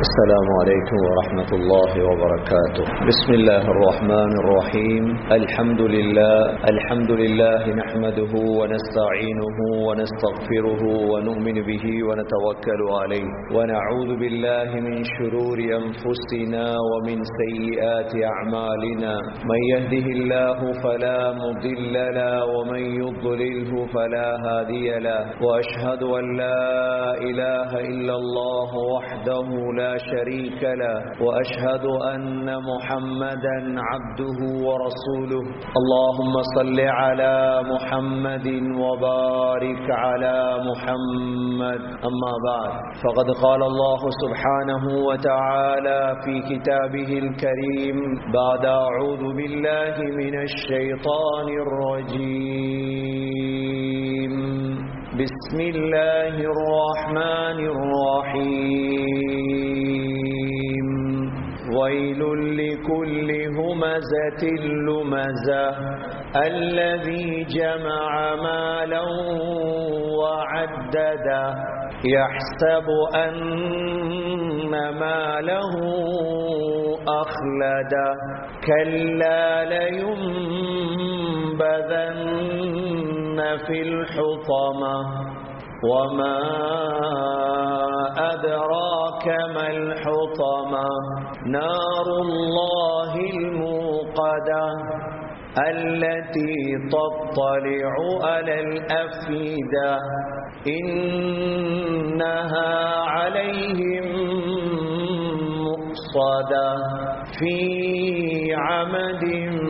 السلام عليكم ورحمة الله وبركاته بسم الله الرحمن الرحيم الحمد لله الحمد لله نحمده ونستعينه ونستغفره ونؤمن به ونتوكل عليه ونعوذ بالله من شرور أنفسنا ومن سيئات أعمالنا من يهده الله فلا مضل له ومن يضلله فلا هادي له وأشهد أن لا إله إلا الله وحده لا شريك له وأشهد أن محمدا عبده ورسوله اللهم صل على محمد وبارك على محمد أما بعد فقد قال الله سبحانه وتعالى في كتابه الكريم بعد أعوذ بالله من الشيطان الرجيم بسم الله الرحمن الرحيم ويل لكل همزة لمزة الذي جمع مالا وعدده يحسب أن ماله أخلده كلا لينبذن في الحطمة وما أدراك ما الحطمة نار الله الموقدة التي تطلع على الأفئدة إنها عليهم مؤصدة في عمد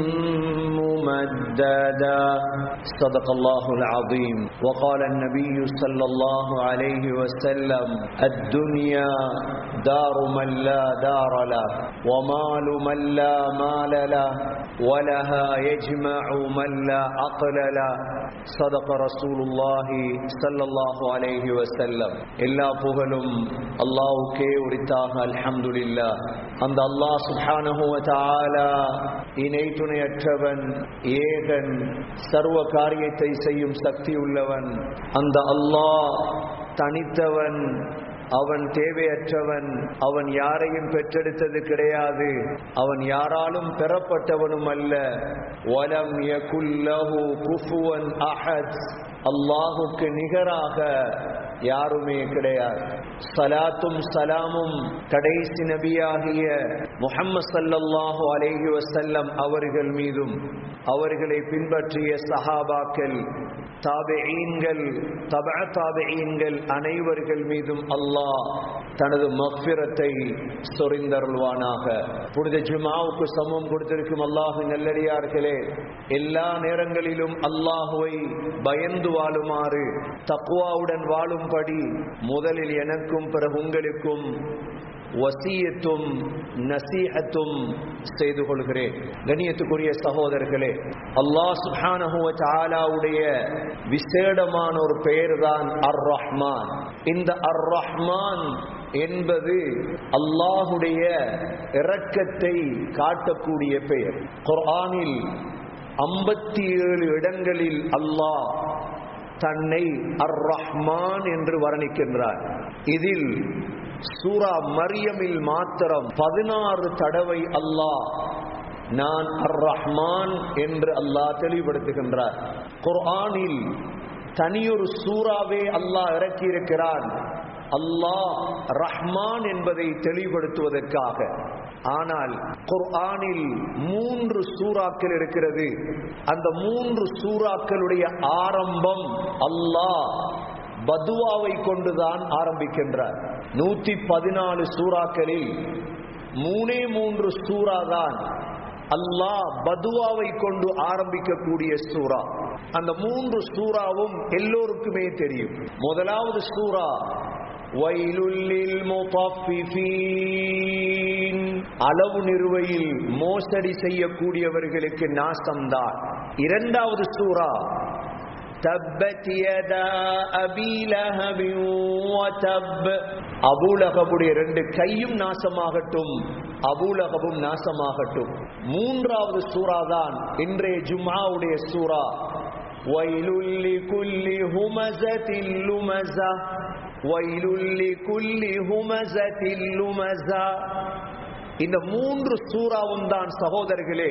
ممددة صدق الله العظيم وقال النبي صلى الله عليه وسلم الدنيا دار من لا دار له ومال من لا مال له ولها يجمع من لا عقل له صدق رسول الله صلى الله عليه وسلم எல்லா புகழும் அல்லாஹ்வுக்கே உரித்தாக அல்ஹம்துலில்லாஹ் அந்த அல்லாஹ் சுப்ஹானஹு வ தஆலா இணை துணையற்றவன் ஏகன் சர்வ காரியத்தை செய்யும் சக்தி உள்ளவன் அந்த அல்லாஹ் தனித்தவன் அவன் தேவையற்றவன் அவன் யாரையும் பெற்றெடுத்தது கிடையாது அவன் யாராலும் பெறப்பட்டவனும் அல்ல வலம் யகுல்லஹு குஃபுவன் அஹத் அல்லாஹுக்கு நிகராக யாருமே கிடையாது சலாத்தும் சலாமும் கடைசி நபியாகிய முஹம்மது சல்லல்லாஹு அலைஹி வசல்லம் அவர்கள் மீதும் அவர்களை பின்பற்றிய சஹாபாக்கள் தாபெயீன்கள் தப தாபெயீன்கள் அனைவர்கள் மீதும் அல்லாஹ் தனது மஃபிரத்தை சொரிந்தருள்வானாக புனித ஜுமாவுக்கு சமம் கொடுத்திருக்கும் அல்லாஹு நல்லடியார்களே எல்லா நேரங்களிலும் அல்லாஹுவை பயந்து வாழுமாறு தக்குவாவுடன் வாழும்படி முதலில் எனக்கும் பிறகு உங்களுக்கும் வசியத்தும் நசீகத்தும் செய்து கொள்கிறேன் கண்ணியத்துக்குரிய சகோதரர்களே அல்லாஹ் சுஹானஹுவ தாலாவுடைய விசேடமான ஒரு பெயர் தான் அர் ரஹ்மான் இந்த அர் ரஹ்மான் என்பது அல்லாஹுடைய இரக்கத்தை காட்டக்கூடிய பெயர் குர்ஆனில் ஐம்பத்தி ஏழு இடங்களில் அல்லாஹ் தன்னை அர் ரஹ்மான் என்று வர்ணிக்கின்றார் இதில் சூரா மரியமில் மாத்திரம் பதினாறு தடவை அல்லாஹ் நான் அர் ரஹ்மான் என்று அல்லாஹ் தெளிவுபடுத்துகின்றார் குர்ஆனில் தனியொரு சூறாவே அல்லாஹ் இறக்கியிருக்கிறான் அல்லாஹ் ரஹ்மான் என்பதை தெளிவுபடுத்துவதற்காக ஆனால் குர்ஆனில் மூன்று சூறாக்கள் இருக்கிறது அந்த மூன்று சூறாக்களுடைய ஆரம்பம் அல்லாஹ் பதுவாவை கொண்டுதான் ஆரம்பிக்கின்றார் நூத்தி பதினாலு சூறாக்களில் மூணே மூன்று சூறா தான் அல்லாஹ் பதுவாவை கொண்டு ஆரம்பிக்கக்கூடிய சூறா அந்த மூன்று சூறாவும் எல்லோருக்குமே தெரியும் முதலாவது சூறா வயலுள்ளில் அளவு நிறுவையில் மோசடி செய்யக்கூடியவர்களுக்கு நாசம்தான் இரண்டாவது சூறா தப்பத் யதா அபி லஹபின் வதப் அபூலகபுடைய ரெண்டு கையும் நாசமாகட்டும் அபூலகபும் நாசமாகட்டும் மூன்றாவது சூறா தான் இன்றைய ஜும்ஆவுடைய சூறா وَيْلٌ لِكُلِّ هُمَزَةٍ لُمَزَةٍ வைலுல்லி குல்லி ஹுமஸத்தில் லுமஸா இந்த மூன்று சூறாவும் தான் சகோதரர்களே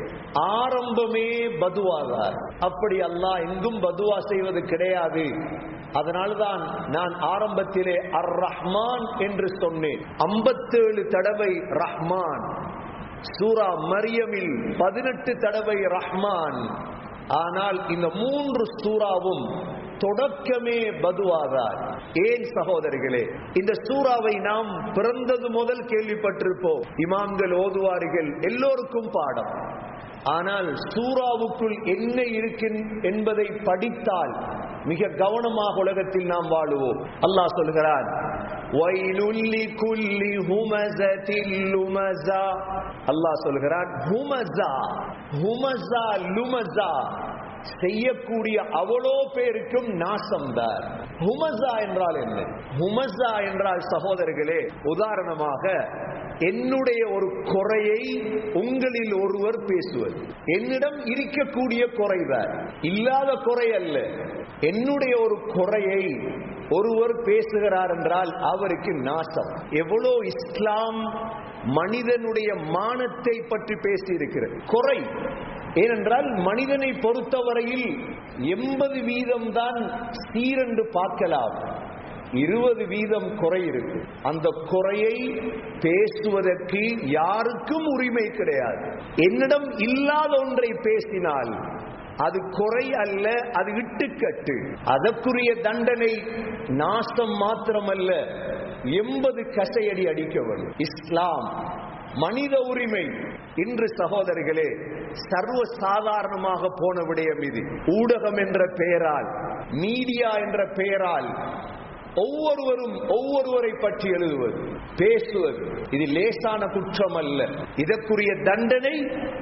ஆரம்பமே பதுவாதார் அப்படி அல்லாஹ் எங்கும் பதுவா செய்வது கிடையாது அதனால்தான் நான் ஆரம்பத்திலே அர் ரஹ்மான் என்று சொன்னேன் ஐம்பத்தேழு தடவை ரஹ்மான் சூரா மரியமில் பதினெட்டு தடவை ரஹ்மான் ஆனால் இந்த மூன்று சூறாவும் தொடக்கமே பதுவாதார் ஏன் சகோதரிகளே இந்த சூறாவை நாம் பிறந்தது முதல் கேள்விப்பட்டிருப்போம் இமாம்கள் ஓதுவார்கள் எல்லோருக்கும் பாடம் ஆனால் சூறாவுக்குள் என்ன இருக்கின் என்பதை படித்தால் மிக கவனமாக உலகத்தில் நாம் வாழுவோம் அல்லாஹ் சொல்கிறான் வைலுல்லி குல்லி ஹுமஸத்தில் லுமஸா அல்லாஹ் சொல்கிறான் ஹுமஸா ஹுமஸா லுமஸா செய்யக்கூடிய அவ்வளோ பேருக்கும் நாசம்தான் ஹுமஸா என்றால் என்ன ஹுமஸா என்றால் சகோதரர்களே உதாரணமாக என்னுடைய ஒரு குறையை உங்களில் ஒருவர் பேசுவது என்னிடம் இருக்கக்கூடிய குறைதான் இல்லாத குறை அல்ல என்னுடைய ஒரு குறையை ஒருவர் பேசுகிறார் என்றால் அவருக்கு நாசம் எவ்வளோ இஸ்லாம் மனிதனுடைய மானத்தை பற்றி பேசி இருக்கிறது குறை ஏனென்றால் மனிதனை பொறுத்தவரையில் எண்பது வீதம் தான் சீரென்று பார்க்கலாம் இருபது வீதம் குறை இருக்கு அந்த குறையை பேசுவதற்கு யாருக்கும் உரிமை கிடையாது என்னிடம் இல்லாத ஒன்றை பேசினால் அது குறை அல்ல அது இட்டுக்கட்டு அதற்குரிய தண்டனை நாசம் மாத்திரமல்ல எண்பது கசையடி அடிக்க வேண்டும் இஸ்லாம் மனித உரிமை இன்று சகோதரிகளே சர்வ சாதாரணமாக போன விடயம் இது ஊடகம் என்ற பெயரால் மீடியா என்ற பெயரால் ஒவ்வொருவரும் ஒவ்வொருவரை பற்றி எழுதுவது பேசுவது இது லேசான குற்றம் அல்ல இதற்குரிய தண்டனை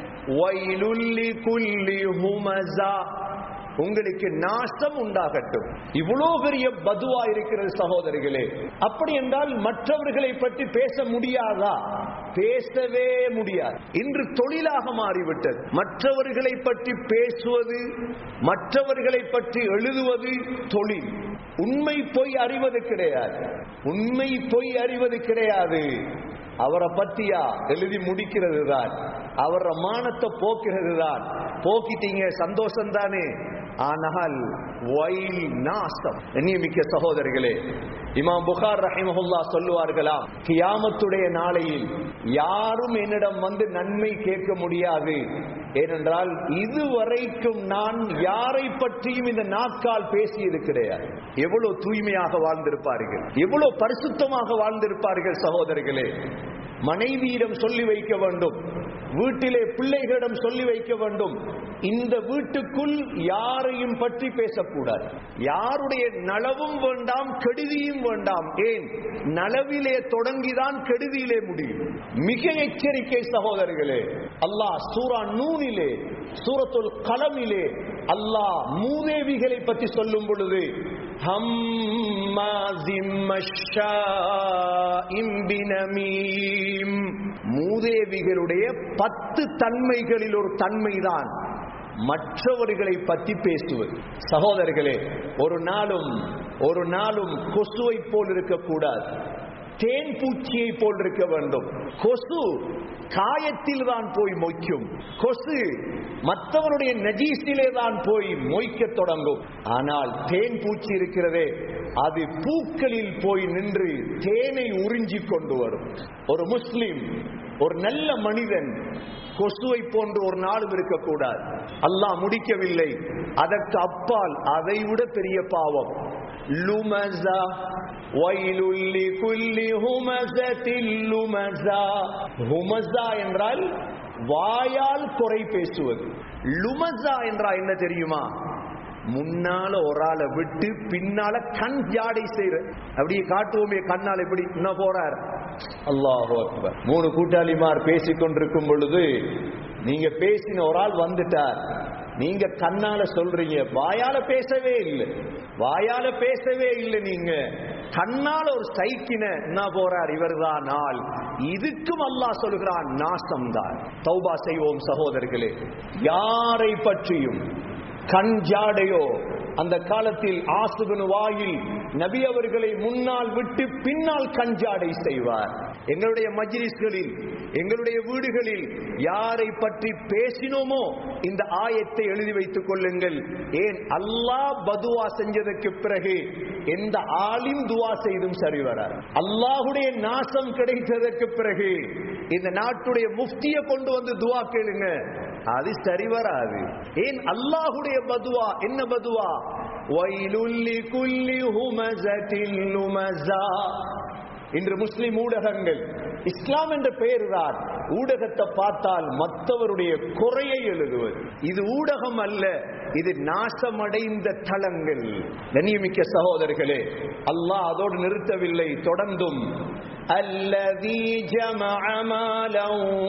வைலுல்லி குல்லி ஹுமஸா உங்களுக்கு நாசம் உண்டாகட்டும் இவ்வளவு பெரிய பதுவா இருக்கிறது சகோதரிகளே அப்படி என்றால் மற்றவர்களை பற்றி பேச முடியாதா பேசவே முடியாது இன்று தொழிலாக மாறிவிட்டது மற்றவர்களை பற்றி பேசுவது மற்றவர்களை பற்றி எழுதுவது தொழில் உண்மை பொய் அறிவது கிடையாது உண்மை பொய் அறிவது கிடையாது அவரை பத்தியா எழுதி முடிக்கிறது தான் அவர மானத்தை போக்குறது தான் போக்கிட்டீங்க சந்தோஷம் தானே ஆனால் வயல் நாசம் நியமிக்க சகோதரர்களே இமாம் புகார் ரஹிமஹுல்லா சொல்லுவார்களாம் கியாமத்துடைய நாளையில் யாரும் என்னிடம் வந்து நன்மை கேட்க முடியாது ஏனென்றால் இதுவரைக்கும் நான் யாரை பற்றியும் இந்த நாக்கால் பேசியது கிடையாது எவ்வளவு தூய்மையாக வாழ்ந்திருப்பார்கள் எவ்வளவு பரிசுத்தமாக வாழ்ந்திருப்பார்கள் சகோதரர்களே மனைவியிடம் சொல்லி வைக்க வேண்டும் வீட்டிலே பிள்ளைகளிடம் சொல்லி வைக்க வேண்டும் இந்த வீட்டுக்குள் யாரையும் பற்றி பேசக்கூடாது யாருடைய நலவும் வேண்டாம் கெடுதியும் வேண்டாம் ஏன் நலவிலே தொடங்கிதான் கெடுதியிலே முடியும் மிக எச்சரிக்கை சகோதரர்களே அல்லாஹ் சூரா நூனிலே சூரத்துல் கலமிலே அல்லாஹ் மூதேவிகளை பற்றி சொல்லும் பொழுது ஹம்மாசிம் மஷ்ஷாஇம் பினமீம் மூதேவிகளுடைய பத்து தன்மைகளில் ஒரு தன்மைதான் மற்றவர்களை பற்றி பேசுவது சகோதரர்களே ஒரு நாளும் ஒரு நாளும் கொசுவை போல் இருக்கக்கூடாது தேன் பூச்சியை போல் இருக்க வேண்டும் கொசு காயத்தில் தான் போய் மொய்க்கும் கொசு மற்றவனுடைய நஜீஸிலே தான் போய் மொய்க்க தொடங்கும் ஆனால் தேன் பூச்சி இருக்கிறதே அது பூக்களில் போய் நின்று தேனை உறிஞ்சி கொண்டு வரும் ஒரு முஸ்லிம் ஒரு நல்ல மனிதன் கொசுவை போன்று ஒரு நாளும் இருக்கக்கூடாது அல்லாஹ் முடிக்கவில்லை அதற்கு அப்பால் அதைவிட பெரிய பாவம் லுமஸா வைலுல்லி குல்லி ஹுமஸத்தில் லுமஸா ஹுமஸா என்றால் வாயால் குறை பேசுவது லுமஸா என்றால் என்ன தெரியுமா முன்னால ஒரு ஆளை விட்டு பின்னால கண் ஜாடை செய்யற அப்படியே காட்டுவோமே கண்ணால் எப்படி என்ன போறார் அல்லாஹோ அக்பர் மூணு கூட்டாளிமார் பேசிக் கொண்டிருக்கும் பொழுது நீங்க பேசின ஒரு ஆள் வந்துட்டார் நீங்க கண்ணால சொல்றீங்க வாயால பேசவே இல்லை வாயால பேசவே இல்லை நீங்க கண்ணால ஒரு சைக்கின என்ன போறார் இவர்தான் ஆள் இதுக்கும் அல்லாஹ் சொல்கிறான் நாசம் தான் தௌபா செய்வோம் சகோதரர்களே யாரை பற்றியும் கண் ஜாடையோ அந்த காலத்தில் ஆசுபனு வாயில் நபி அவர்களை முன்னால் விட்டு பின்னால் கஞ்சாடை செய்வார் எங்களுடைய மஜ்லிஸ்களில் எங்களுடைய வீடுகளில் யாரை பற்றி பேசினோமோ இந்த ஆயத்தை எழுதி வைத்துக் கொள்ளுங்கள் ஏன் அல்லாஹ் பதுவா செஞ்சதற்கு பிறகு எந்த ஆளின் துவா செய்தும் சரி வராது அல்லாஹுடைய நாசம் கிடைத்ததற்கு பிறகு இந்த நாட்டுடைய முஃப்திய கொண்டு வந்து துவா கேளுங்க அது சரி வராது ஏன் அல்லாஹுடைய பதுவா என்ன பதுவா வைலுல்லி குல்லி ஹுமஸத்தின் லுமஸா இன்று முஸ்லிம் ஊடகங்கள் இஸ்லாம் என்ற பெயர் தான் ஊடகத்தை பார்த்தால் மற்றவருடைய குறையை எழுதுவது இது ஊடகம் அல்ல இது நாசமடைந்த தளங்கள் கண்ணியமிக்க சகோதரர்களே அல்லாஹ் அதோடு நிறுத்தவில்லை தொடர்ந்தும் الذي جمع مالا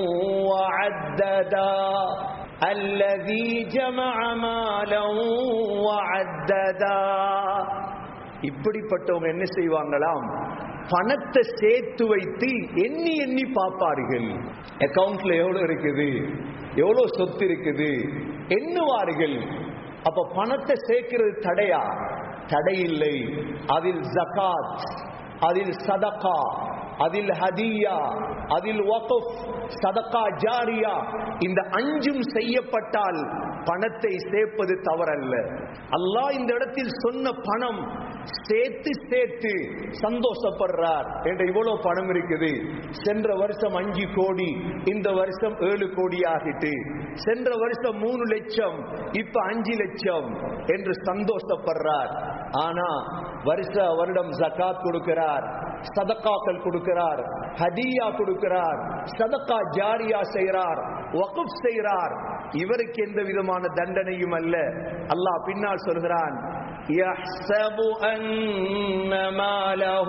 وعددا الذي جمع مالا وعددا இப்படிப்பட்டவங்க என்ன செய்வாங்களாம் பணத்தை சேர்த்து வைத்து எண்ணி எண்ணி பார்ப்பார்கள் அக்கவுண்ட்ல எவ்வளவு இருக்குது எவ்வளவு சொத்து இருக்குது எண்ணுவார்கள் அப்ப பணத்தை சேர்க்கிறது தடையா தடை இல்லை அதில் ஜகாத் அதில் சதகா அதில் ஹதியா அதில் வகுப் சதகா ஜாரியா இந்த அஞ்சும் செய்யப்பட்டால் பணத்தை சேர்ப்பது தவறல்ல அல்லாஹ் இந்த இடத்தில் சொன்ன பணம் சேர்த்து சேர்த்து சந்தோஷப்படுறார் என்ற இவ்வளவு பணம் இருக்குது சென்ற வருஷம் அஞ்சு கோடி இந்த வருஷம் ஏழு கோடி ஆகிட்டு சென்ற வருஷம் மூணு லட்சம் இப்ப அஞ்சு லட்சம் என்று சந்தோஷப்படுறார் ஆனா வருஷ வருடம் ஜகாத் கொடுக்கிறார் சதக்காக்கள் கொடுக்கிறார் ஹதியா கொடுக்கிறார் சதக்கா ஜாரியா செய்கிறார் வகுப் செய்கிறார் இவருக்கு எந்த விதமான தண்டனையும் அல்ல அல்லாஹ் பின்னால் சொல்கிறான் يحسب أن ماله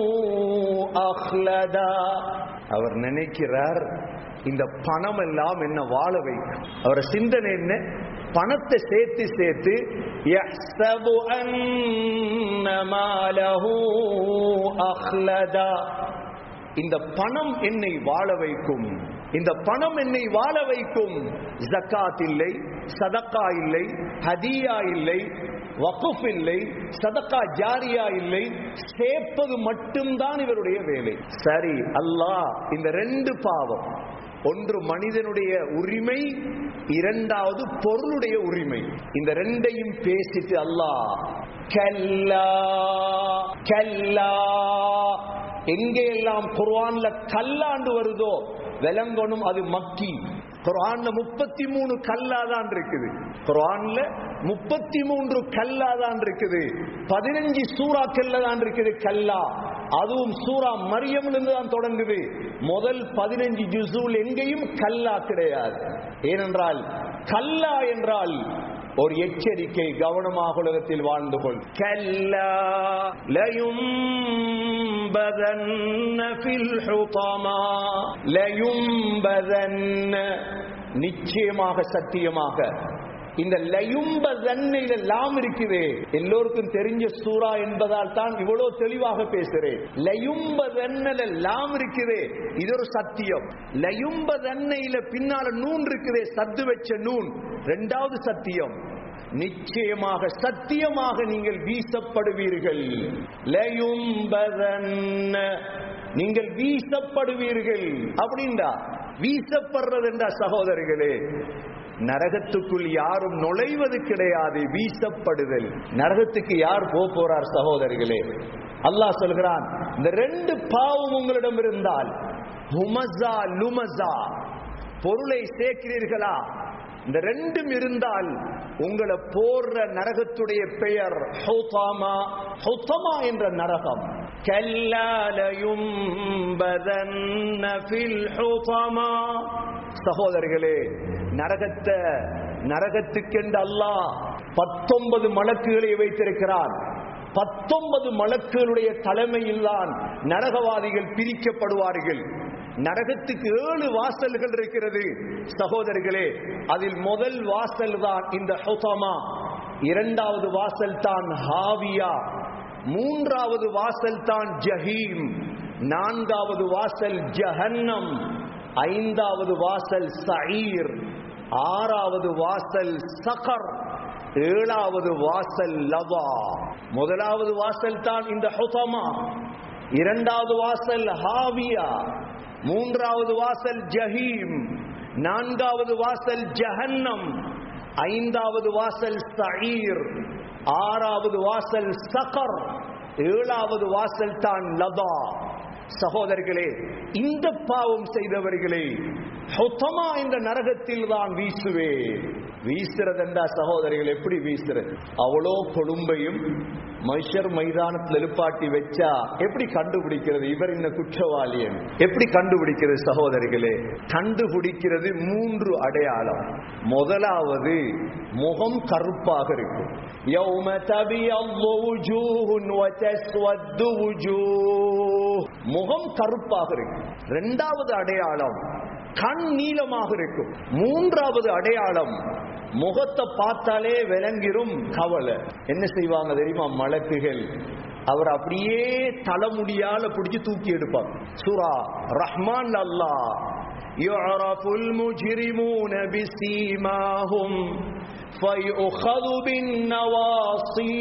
أخلدا அவர் நினைக்கிறார் இந்த பணம் எல்லாம் என்ன வாழ வைக்கும் அவர சிந்தனை என்ன பணத்தை சேர்த்து சேர்த்து يحسب أن ماله أخلدا இந்த பணம் என்னை வாழ வைக்கும் இந்த பணம் என்னை வாழ வைக்கும் ஜக்காத் இல்லை சதக்கா இல்லை ஹதியா இல்லை வகுப் இல்லை சதக்கா ஜாரியா இல்லை சேர்ப்பது மட்டும்தான் இவருடைய வேலை சரி அல்லாஹ் இந்த ரெண்டு பாவம் ஒன்று மனிதனுடைய உரிமை இரண்டாவது பொருளுடைய உரிமை இந்த ரெண்டையும் பேசிட்டு அல்லாஹ் கல்லா கல்லா எங்கெல்லாம் குர்ஆன்ல கல்லாண்டு வருதோ விலங்கணும் அது மக்கி குர்ஆன்ல முப்பத்தி மூணு கல்லா தான் இருக்குது குர்ஆன்ல முப்பத்தி மூன்று கல்லா தான் இருக்குது பதினஞ்சு சூறாக்கள்ல தான் இருக்குது கல்லா அதுவும் சூரா மரியம்ல தான் தொடங்குது முதல் பதினஞ்சு ஜுசூல் எங்கேயும் கல்லா கிடையாது ஏனென்றால் கல்லா என்றால் ஒரு எச்சரிக்கை கவனமாக உலகத்தில் வாழ்ந்து கொள் கல்லா லயும்பதன்ன ஃபில் ஹுதமா லயும்பதன்ன நிச்சயமாக சத்தியமாக இந்த லயும்பதன்னையில லாம் இருக்குது எல்லோருக்கும் தெரிஞ்ச சூரா என்பதால் தான் இவ்வளவு தெளிவாக பேசுறேன் லயும்பதன்னில லாம் இருக்குது இது ஒரு சத்தியம் லயும்பதன்னையில பின்னால நூன் இருக்குது சத்து வச்ச நூன் ரெண்டாவது சத்தியம் நிச்சயமாக சத்தியமாக நீங்கள் வீசப்படுவீர்கள் லயும்பதன்ன நீங்கள் வீசப்படுவீர்கள் அப்படின்டா வீசப்படுறது என்றா சகோதரர்களே நரகத்துக்குள் யாரும் நுழைவது கிடையாது வீசப்படுதல் நரகத்துக்கு யார் போக போறார் சகோதரிகளே அல்லாஹ் சொல்கிறான் இந்த ரெண்டு பாவம் உங்களிடம் இருந்தால் ஹுமஸா லுமஸா பொருளை சேர்க்கிறீர்களா இந்த ரெண்டும் இருந்தால் உங்களை போடுற நரகத்துடைய பெயர் ஹௌதாமா ஹௌதமா என்ற நரகம் கல்லாலயும் சகோதரர்களே நரகத்தை நரகத்துக்கென்று அல்லாஹ் பத்தொன்பது மலக்குகளை வைத்திருக்கிறான் பத்தொன்பது மலக்குகளுடைய தலைமையில் தான் நரகவாதிகள் பிரிக்கப்படுவார்கள் நரகத்துக்கு ஏழு வாசல்கள் இருக்கிறது சகோதரர்களே அதில் முதல் வாசல் தான் இந்த ஹுதமா இரண்டாவது வாசல் தான் ஹாவியா மூன்றாவது வாசல் தான் ஜஹீம் நான்காவது வாசல் ஜஹன்னம் ஐந்தாவது வாசல் சயீர் ஆறாவது வாசல் சகர் ஏழாவது வாசல் லவா முதலாவது வாசல் தான் இந்த ஹுதமா இரண்டாவது வாசல் ஹாவியா மூன்றாவது வாசல் ஜஹீம் நான்காவது வாசல் ஜஹன்னம் ஐந்தாவது வாசல் சயீர் ஆறாவது வாசல் சகர் ஏழாவது வாசல் தான் லதா சகோதரர்களே இந்த பாவம் செய்தவர்களே ஹொத்தமா இந்த நரகத்தில் தான் வீசுவே வீசுறதெண்டா சகோதரிகள் எப்படி வீசுறது அவ்வளோ கொழும்பையும் மைஷர் மைதானத்தில் எழுப்பாட்டி வச்சா எப்படி கண்டுபிடிக்கிறது இவர் இந்த குற்றவாளியன் எப்படி கண்டுபிடிக்கிறது சகோதரிகளே கண்டுபிடிக்கிறது மூன்று அடையாளம் முதலாவது முகம் கருப்பாக இருக்கும் يوم تبيض وجوه وتسود وجوه முகம் கருப்பாக இருக்கும் இரண்டாவது அடையாளம் கண் நீளமாக இருக்கும் மூன்றாவது அடையாளம் முகத்தை பார்த்தாலே விளங்கிரும் கவலை என்ன செய்வாங்க தெரியுமா மலக்குகள் அவர் அப்படியே தலைமுடியால பிடிச்சு தூக்கி எடுப்பார் சூரா ரஹ்மான் அல்லாஹ் يعرف المجرمون بسيماهم فيؤخذ بالنواصي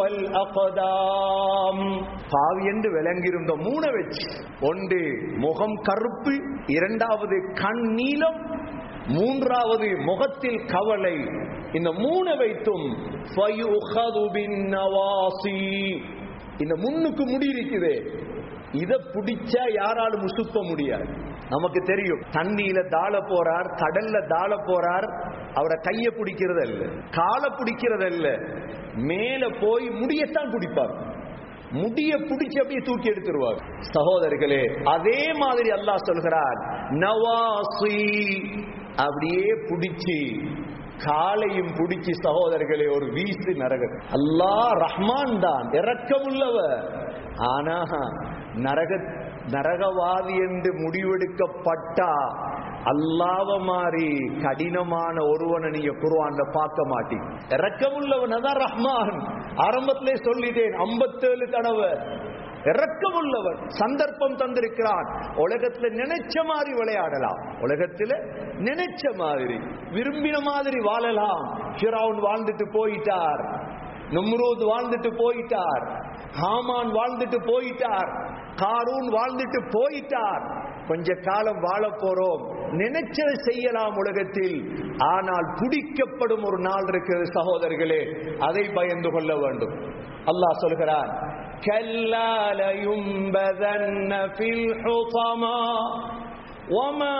والأقدام பாவி என்று விளங்கியிருந்த மூணை வச்சு ஒன்று முகம் கருப்பு இரண்டாவது கண் நீளம் மூன்றாவது முகத்தில் கவலை இந்த மூணை வைத்தும் فيؤخذ بالنواصي இந்த முன்னுக்கு முடி இருக்குதே இத பிடிச்சா யாராலும் முசுப்ப முடியாது நமக்கு தெரியும் தண்ணியில தாழ போறார் கடல்ல தாழ போறார் அவரை கைய பிடிக்கிறது அல்ல காலை பிடிக்கிறது அல்ல மேல போய் முடியத்தான் பிடிப்பார் முடிய பிடிச்சு அப்படியே தூக்கி எடுத்துருவார் சகோதரர்களே அதே மாதிரி அல்லாஹ் சொல்கிறார் நவாசி அப்படியே பிடிச்சி காலையும் பிடிச்சி சகோதரர்களே ஒரு வீசு நரக அல்லாஹ் ரஹ்மான் தான் இறக்கமுள்ளவர் ஆனா நரக நரகவாதி என்று முடிவெடுக்கப்பட்டா அல்லாவ மாதிரி கடினமான ஒருவனை நீங்க குருவான்ல பார்க்க மாட்டீங்க இறக்கமுள்ளவன் அதான் ரஹ்மான் ஆரம்பத்திலே சொல்லிட்டேன் ஐம்பத்தேழு தடவை இறக்கமுள்ளவர் சந்தர்ப்பம் தந்திருக்கிறான் உலகத்துல நினைச்ச மாதிரி விளையாடலாம் உலகத்துல நினைச்ச மாதிரி விரும்பின மாதிரி வாழலாம் ஃபிரௌன் வாழ்ந்துட்டு போயிட்டார் நும்ரூத் வாழ்ந்துட்டு போயிட்டார் ஹாமான் வாழ்ந்துட்டு போயிட்டார் காரூன் வாழ்ந்துட்டு போயிட்டார் கொஞ்ச காலம் வாழ போறோம் நினைச்சதை செய்யலாம் உலகத்தில் ஆனால் பிடிக்கப்படும் ஒரு நாள் இருக்கிறது சகோதரர்களே அதை பயந்து கொள்ள வேண்டும் அல்லாஹ் சொல்கிறான் كلا لينبذن في الحطمة وما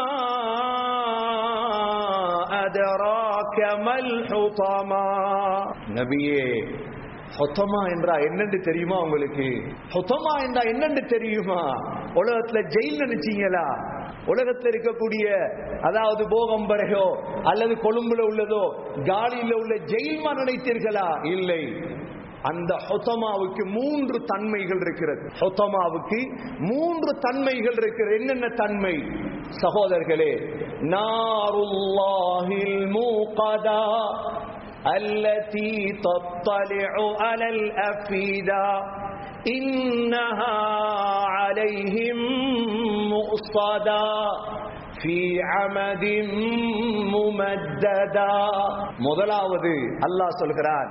أدراك ما الحطمة நபியே ஹொத்தமா என்றா என்னன்னு தெரியுமா உங்களுக்கு ஹொத்தமா என்றா என்னன்னு தெரியுமா உலகத்துல ஜெயில் நினைச்சீங்களா உலகத்துல இருக்கக்கூடிய அதாவது போகம்பரையோ அல்லது கொழும்புல உள்ளதோ காலியில உள்ள ஜெயில்மா நினைத்தீர்களா இல்லை அந்த ஹொத்தமாவுக்கு மூன்று தன்மைகள் இருக்கிறது ஹொத்தமாவுக்கு மூன்று தன்மைகள் இருக்கிறது என்னென்ன தன்மை சகோதரர்களே நாருல்லாஹில் மூகதா التي تطلع على الأفئدة إنها عليهم مؤصدا في عمد ممددا முதலாவது அல்லாஹ் சொல்கிறான்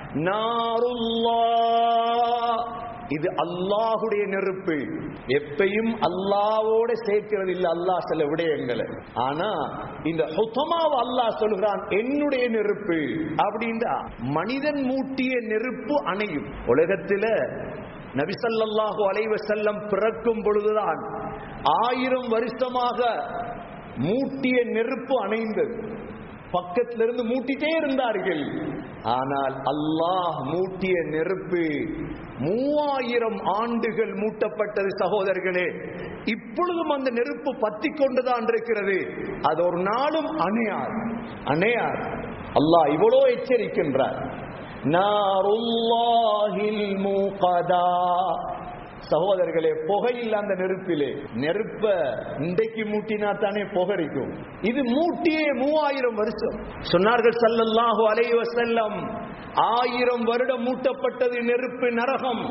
நாருல்லாஹ் இது அல்லாஹுடைய நெருப்பு எப்பையும் அல்லாவோட சேர்க்கிறது இல்ல அல்லாஹ் சில விடயங்களை ஆனா இந்த ஹுத்தமாவை அல்லாஹ் சொல்கிறான் என்னுடைய நெருப்பு அப்படின்றா மனிதன் மூட்டிய நெருப்பு அணையும் உலகத்துல நபிசல்லாஹு அலைவ செல்லம் பிறக்கும் பொழுதுதான் ஆயிரம் வருஷமாக மூட்டிய நெருப்பு அணைந்தது பக்கத்துல இருந்து மூட்டிட்டே இருந்தார்கள் ஆனால் அல்லாஹ் மூட்டிய நெருப்பு மூவாயிரம் ஆண்டுகள் மூட்டப்பட்டது சகோதரர்களே இப்பொழுதும் அந்த நெருப்பு பத்தி கொண்டுதான் இருக்கிறது அது ஒரு நாளும் அணையார் அணையார் அல்லாஹ் இவ்வளோ எச்சரிக்கின்றார் நாருல்லாஹில் மூகதா சகோதரர்களே புகையில் அந்த நெருப்பிலே நெருப்ப இன்றைக்கு மூட்டினா தானே புகரிக்கும் இது மூட்டியே மூவாயிரம் வருஷம் சொன்னார்கள் சல்லல்லாஹு அலைஹி வஸல்லம் ஆயிரம் வருடம் மூட்டப்பட்டது நெருப்பு நரகம்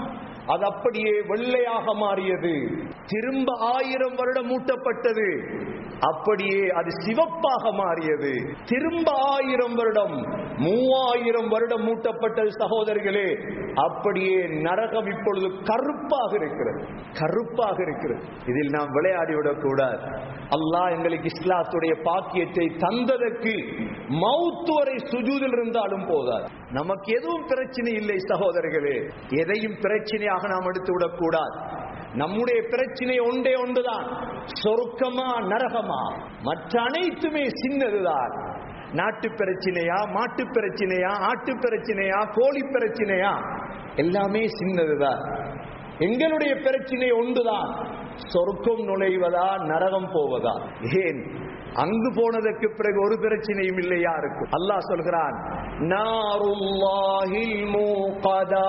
அது அப்படியே வெள்ளையாக மாறியது திரும்ப ஆயிரம் வருடம் மூட்டப்பட்டது அப்படியே அது சிவப்பாக மாறியது திரும்ப ஆயிரம் வருடம் மூவாயிரம் வருடம் மூட்டப்பட்டது சகோதரர்களே அப்படியே நரகம் இப்பொழுது கருப்பாக இருக்கிறது கருப்பாக இருக்கிறது இதில் நாம் விளையாடிவிடக் கூடாது அல்லாஹ் எங்களுக்கு இஸ்லாத்துடைய பாக்கியத்தை தந்ததற்கு மவுத்து வரை சுஜூதில் இருந்தாலும் போதாது நமக்கு எதுவும் பிரச்சனை இல்லை சகோதரர்களே எதையும் பிரச்சனையாக நாம் எடுத்து விடக்கூடாது நம்முடைய பிரச்சனை ஒன்றே ஒன்றுதான் சொருக்கமா நரகமா மற்ற அனைத்துமே சின்னதுதான் நாட்டு பிரச்சனையா மாட்டு பிரச்சனையா ஆட்டு பிரச்சனையா கோழி பிரச்சனையா எல்லாமே சின்னதுதான் எங்களுடைய பிரச்சனை ஒன்றுதான் சொர்க்கம் நுழைவதா நரகம் போவதா ஏன் அங்கு போனதற்கு பிறகு ஒரு பிரச்சனையும் இல்லை யாருக்கும் அல்லாஹ் சொல்கிறான் நாருல்லாஹில் மூகதா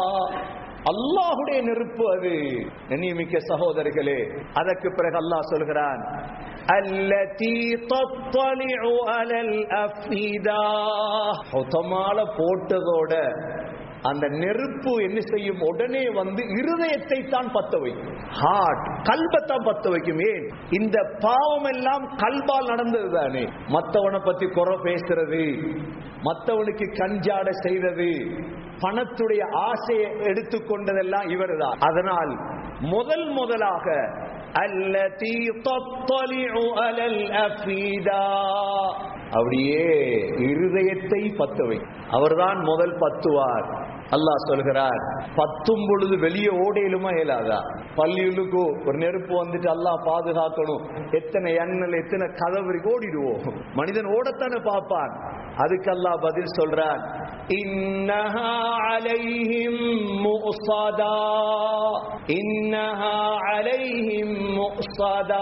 அல்லாஹுடைய நெருப்பு அது நியமிக்க சகோதரர்களே அதற்கு பிறகு அல்லாஹ் சொல்கிறான் التي تطلع على الأفئدة ஹுதமால போட்டதோட அந்த நெருப்பு என்ன செய்யும் உடனே வந்து இருதயத்தை தான் பத்த வைக்கும் ஹார்ட் கல்பத்தான் பத்த வைக்கும் ஏன் இந்த பாவம் எல்லாம் கல்பால் நடந்தது தானே மத்தவனை பத்தி குறை பேசுறது மத்தவனுக்கு கஞ்சாட செய்தது பணத்துடைய ஆசையை எடுத்துக்கொண்டதெல்லாம் இவர்தான் அதனால் முதல் முதலாக அல்லதி தத்தலிஉ அலல் அஃபீதா அப்படியே இருதயத்தை பத்த வை அவர்தான் முதல் பத்துவார் அல்லாஹ் சொல்கிறார் பத்தும் பொழுது வெளியே ஓடையிலுமா இயலாதா பள்ளியுள்ளுக்கு ஒரு நெருப்பு வந்துட்டு அல்லாஹ் பாதுகாக்கணும் எத்தனை எண்ணல் எத்தனை கதவு இருக்கு ஓடிடுவோம் மனிதன் ஓடத்தானே பார்ப்பான் அதுக்கு அல்லாஹ் பதில் சொல்றான் இன்னஹா அலைஹிம் முஸதா இன்னஹா அலைஹிம் முஸதா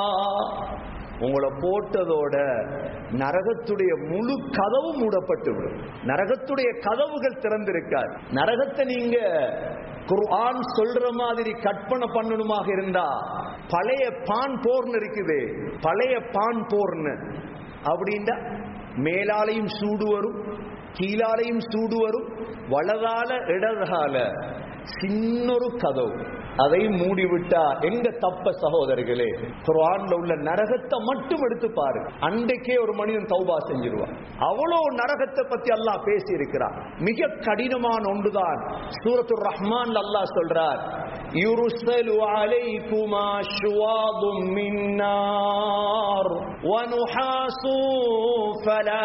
உங்களை போட்டதோட நரகத்துடைய முழு கதவும் மூடப்பட்டு விடும் நரகத்துடைய கதவுகள் திறந்திருக்காது நரகத்தை நீங்க குர்ஆன் சொல்ற மாதிரி கற்பனை பண்ணணுமாக இருந்தா பழைய பான் போர்னு இருக்குது பழைய பான் போர்னு அப்படின்னா மேலாலையும் சூடு வரும் கீழாலையும் சூடு வரும் வலதால இடதால சின்னொரு கதவு அதை மூடிவிட்டா எங்க தப்ப சகோதரர்களே குர்ஆன்ல உள்ள நரகத்தை மட்டும் எடுத்து பாரு அன்றைக்கே ஒரு மனிதன் தௌபா செஞ்சிருவான் அவ்வளவு நரகத்தை பத்தி அல்லாஹ் பேசி இருக்கிறான் மிக கடினமான ஒன்றுதான் சூரத்துர் ரஹ்மான் அல்லாஹ் சொல்றார் யுருசலு அலைக்குமா ஷுவாதும் மின்னார் வனுஹாசு ஃபலா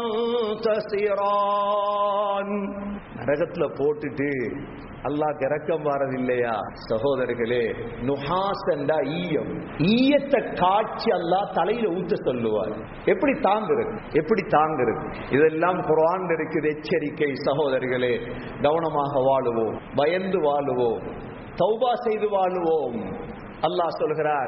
தன்தசிரான் நரகத்துல போட்டுட்டு அல்லாஹ் இறக்கம் வாரதில்லையா சகோதரர்களே நுஹாசண்டா ஈயம் ஈயத்தை காட்சி அல்லாஹ் தலையில ஊத்த சொல்லுவார் எப்படி தாங்குறது எப்படி தாங்குறது இதெல்லாம் குரான் இருக்குது எச்சரிக்கை சகோதரர்களே கவனமாக வாழுவோம் பயந்து வாழுவோம் தௌபா செய்து வாழுவோம் அல்லாஹ் சொல்கிறான்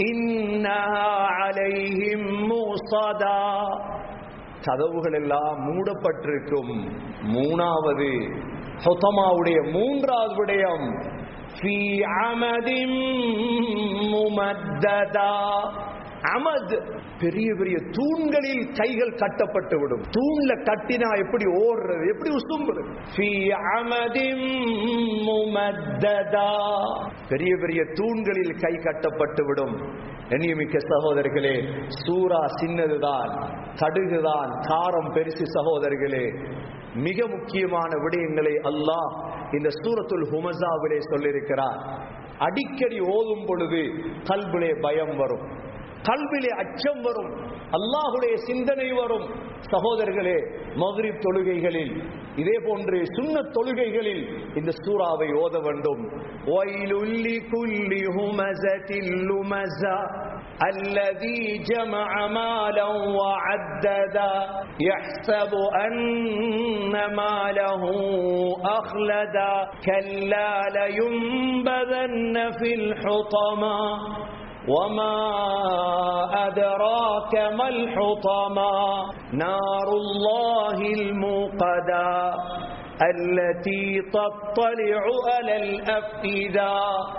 அலைஹிம் மூசதா கதவுகள் எல்லாம் மூடப்பட்டிருக்கும் மூணாவது ஹொத்தமாவுடைய மூன்றாவது விடயம் ஃபீ அமதின் முமத்ததா அமத் பெரிய பெரிய தூண்களில் கைகள் கட்டப்பட்டு விடும் தூண்ல கட்டினா எப்படி ஓடுறது எப்படி உசும்புறது ஃபீ அமதின் முமத்ததா பெரிய பெரிய தூண்களில் கை கட்டப்பட்டு விடும் எண்ணியமிக்க சகோதரர்களே சூரா சின்னதுதான் கடுகுதான் காரம் பெருசு சகோதரர்களே மிக முக்கியமான விடயங்களை அல்லாஹ் இந்த சூரத்துல் ஹுமசாவிலே சொல்லியிருக்கிறார் அடிக்கடி ஓதும் பொழுது கல்விலே பயம் வரும் கல்விலே அச்சம் வரும் அல்லாஹுடைய சிந்தனை வரும் சகோதரர்களே மதுரிப் தொழுகைகளில் இதே போன்று சுண்ண தொழுகைகளில் இந்த சூறாவை ஓத வேண்டும் ஒயிலுல்லி குல்லி ஹுமசத்தில் லுமசா الذي جمع مالا وعددا يحسب أن ماله أخلدا كلا لينبذن في الحطمة وما أدراك ما الحطمة نار الله الموقدا التي تطلع على الأفئدة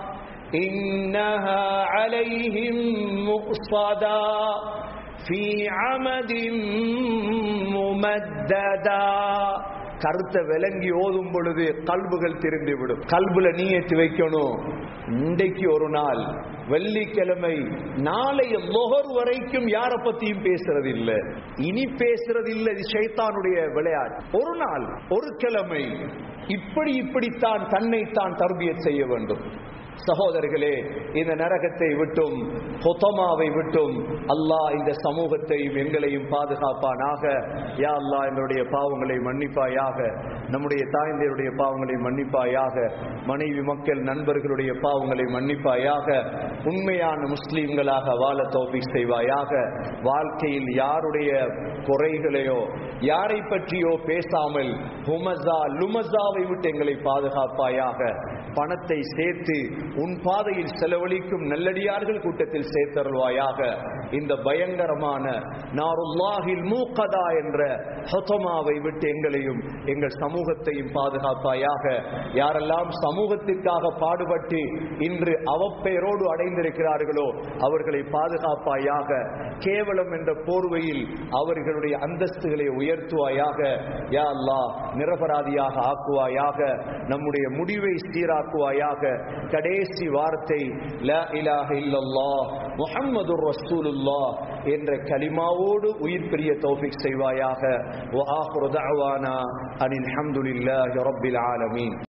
إنها عليهم مؤصدا في عمد ممددا கருத்தை விளங்கி ஓதும் பொழுது கல்புகள் திரும்பிவிடும் கல்புல நீயத்து வைக்கணும் இன்றைக்கு ஒரு நாள் வெள்ளிக்கிழமை நாளைய லொஹர் வரைக்கும் யார பத்தியும் பேசுறது இல்ல இனி பேசுறது இல்ல இது ஷைத்தானுடைய விளையாட்டு ஒரு நாள் ஒரு கிழமை இப்படி இப்படித்தான் தன்னைத்தான் தர்பியத் செய்ய வேண்டும் சகோதரர்களே இந்த நரகத்தை விட்டும் பொத்தமாவை விட்டும் அல்லாஹ் இந்த சமூகத்தையும் எங்களையும் பாதுகாப்பானாக யா அல்லாஹ் எங்களுடைய பாவங்களை மன்னிப்பாயாக நம்முடைய தாய்ந்தையருடைய பாவங்களை மன்னிப்பாயாக மனைவி மக்கள் நண்பர்களுடைய பாவங்களை மன்னிப்பாயாக உண்மையான முஸ்லீம்களாக வாழ தோபிக் செய்வாயாக வாழ்க்கையில் யாருடைய குறைகளையோ யாரை பற்றியோ பேசாமல் ஹுமசா லுமசாவை விட்டு எங்களை பாதுகாப்பாயாக பணத்தை சேர்த்து உன் பாதையில் செலவழிக்கும் நல்லடியார்கள் கூட்டத்தில் சேர்த்தருள்வாயாக இந்த பயங்கரமான நாருல்லாஹில் மூக்கதா என்ற ஹொத்தமாவை விட்டு எங்களையும் எங்கள் சமூகத்தையும் பாதுகாப்பாயாக யாரெல்லாம் சமூகத்திற்காக பாடுபட்டு இன்று அவப்பெயரோடு அடைந்திருக்கிறார்களோ அவர்களை பாதுகாப்பாயாக கேவலம் என்ற போர்வையில் அவர்களுடைய அந்தஸ்துகளை உயர்த்துவாயாக யா அல்லாஹ் நிரபராதியாக ஆக்குவாயாக நம்முடைய முடிவை சீராக்குவாயாக கடைசி வார்த்தை லா இலாஹ இல்லல்லாஹ் முஹம்மதுர் ரசூலுல்லாஹ் என்ற கலிமாவோடு உயிர் பிரிய தௌஃபிக் செய்வாயாக வ ஆஹிரு தஅவானா அனில் ஹம்துலில்லாஹி ரப்பில் ஆலமீன்